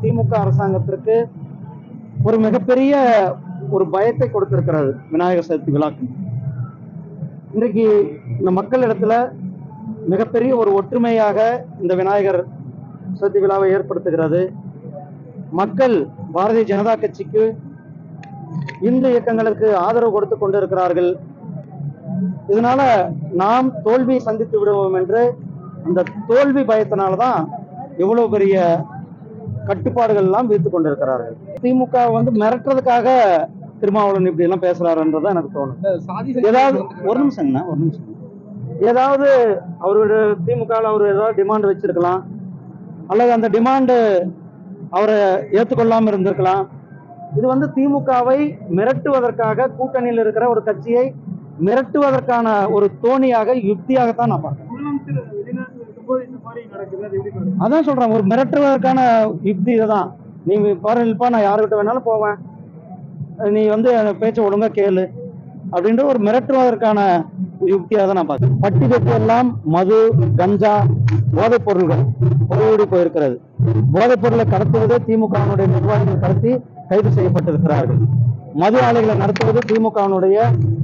திமுக அரசாங்கத்திற்கு ஒரு மிகப்பெரிய ஒரு பயத்தை கொடுத்திருக்கிறது விநாயகர் சதுர்த்தி விழாக்கு இன்றைக்கு இந்த மக்களிடத்துல மிகப்பெரிய ஒரு ஒற்றுமையாக இந்த விநாயகர் சதுர்த்தி விழாவை ஏற்படுத்துகிறது மக்கள் பாரதிய ஜனதா கட்சிக்கு இந்து இயக்கங்களுக்கு ஆதரவு கொடுத்து கொண்டிருக்கிறார்கள் இதனால நாம் தோல்வியை சந்தித்து விடுவோம் என்று அந்த தோல்வி பயத்தினால தான் இவ்வளவு பெரிய கட்டுப்பாடுகள் எல்லாம் விதித்துக் கொண்டிருக்கிறார்கள் திமுக வந்து மிரட்டுறதுக்காக திருமாவளவன் இப்படி எல்லாம் பேசுறாருன்றதான் எனக்கு தோணும் சாதி ஏதாவது ஒரு நிமிஷங்கண்ணா ஒரு நிமிஷம் ஏதாவது அவரோட திமுக அவர் ஏதாவது டிமாண்ட் வச்சிருக்கலாம் அல்லது அந்த டிமாண்டு அவரை ஏற்றுக்கொள்ளாம இருந்திருக்கலாம் இது வந்து திமுகவை மிரட்டுவதற்காக கூட்டணியில் இருக்கிற ஒரு கட்சியை மிரட்டுவதற்கான ஒரு தோணியாக யுக்தியாகத்தான் நான் பார்க்கிறேன் முதலமைச்சர் வெளிநாட்டுல இருக்கும்போது இந்த மாதிரி நடக்குது அது எப்படி பாருங்க அதான் சொல்றேன் ஒரு மிரட்டுவதற்கான யுக்தி இதுதான் நீ பாருப்பா நான் யாருக்கிட்ட வேணாலும் போவேன் நீ வந்து அந்த பேச்சை ஒழுங்கா கேளு அப்படின்ற ஒரு மிரட்டுவதற்கான யுக்தியாக தான் நான் பார்க்கிறேன் பட்டி தொட்டி எல்லாம் மது கஞ்சா போதைப் பொருள்கள் புறையோடி போயிருக்கிறது போதைப் பொருளை கடத்துவது திமுகவினுடைய நிர்வாகிகள் கடத்தி கைது செய்யப்பட்டிருக்கிறார்கள் மது ஆலைகளை நடத்துவது திமுகவினுடைய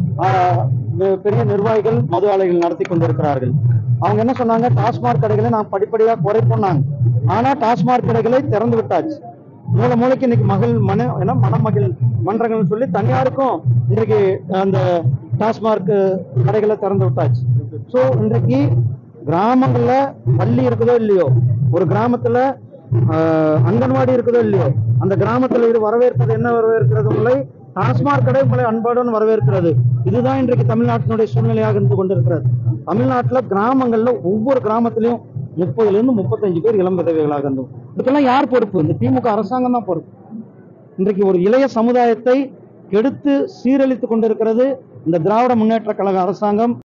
பெரிய நிர்வாகிகள் மது ஆலைகள் நடத்தி கொண்டிருக்கிறார்கள் அவங்க என்ன சொன்னாங்க டாஸ்மாக் கடைகளை நான் படிப்படியா குறைப்போம்னாங்க ஆனா டாஸ்மாக் கடைகளை திறந்து விட்டாச்சு மூல மூளைக்கு இன்னைக்கு மகள் மன என்ன மணமகள் மன்றங்கள்னு சொல்லி தனியாருக்கும் இன்றைக்கு அந்த டாஸ்மார்க் கடைகளை திறந்து விட்டாச்சு ஸோ இன்றைக்கு கிராமங்கள்ல பள்ளி இருக்குதோ இல்லையோ ஒரு கிராமத்துல ஆஹ், அங்கன்வாடி இருக்குதோ இல்லையோ அந்த கிராமத்துல இது வரவேற்பது என்ன வரவேற்கிறது உங்களை டாஸ்மாக் கடை உங்களை அன்புடன் வரவேற்கிறது இதுதான் இன்றைக்கு தமிழ்நாட்டினுடைய சூழ்நிலையாக இருந்து கொண்டிருக்கிறது தமிழ்நாட்டுல கிராமங்கள்ல ஒவ்வொரு கிராமத்திலையும் முப்பதுல இருந்து முப்பத்தஞ்சு பேர் இளம் விதவைகளாக இருந்தோம் இதுக்கெல்லாம் யார் பொறுப்பு இந்த திமுக அரசாங்கம் தான் பொறுப்பு இன்றைக்கு ஒரு இளைய சமுதாயத்தை கெடுத்து சீரழித்து கொண்டிருக்கிறது இந்த திராவிட முன்னேற்ற கழக அரசாங்கம்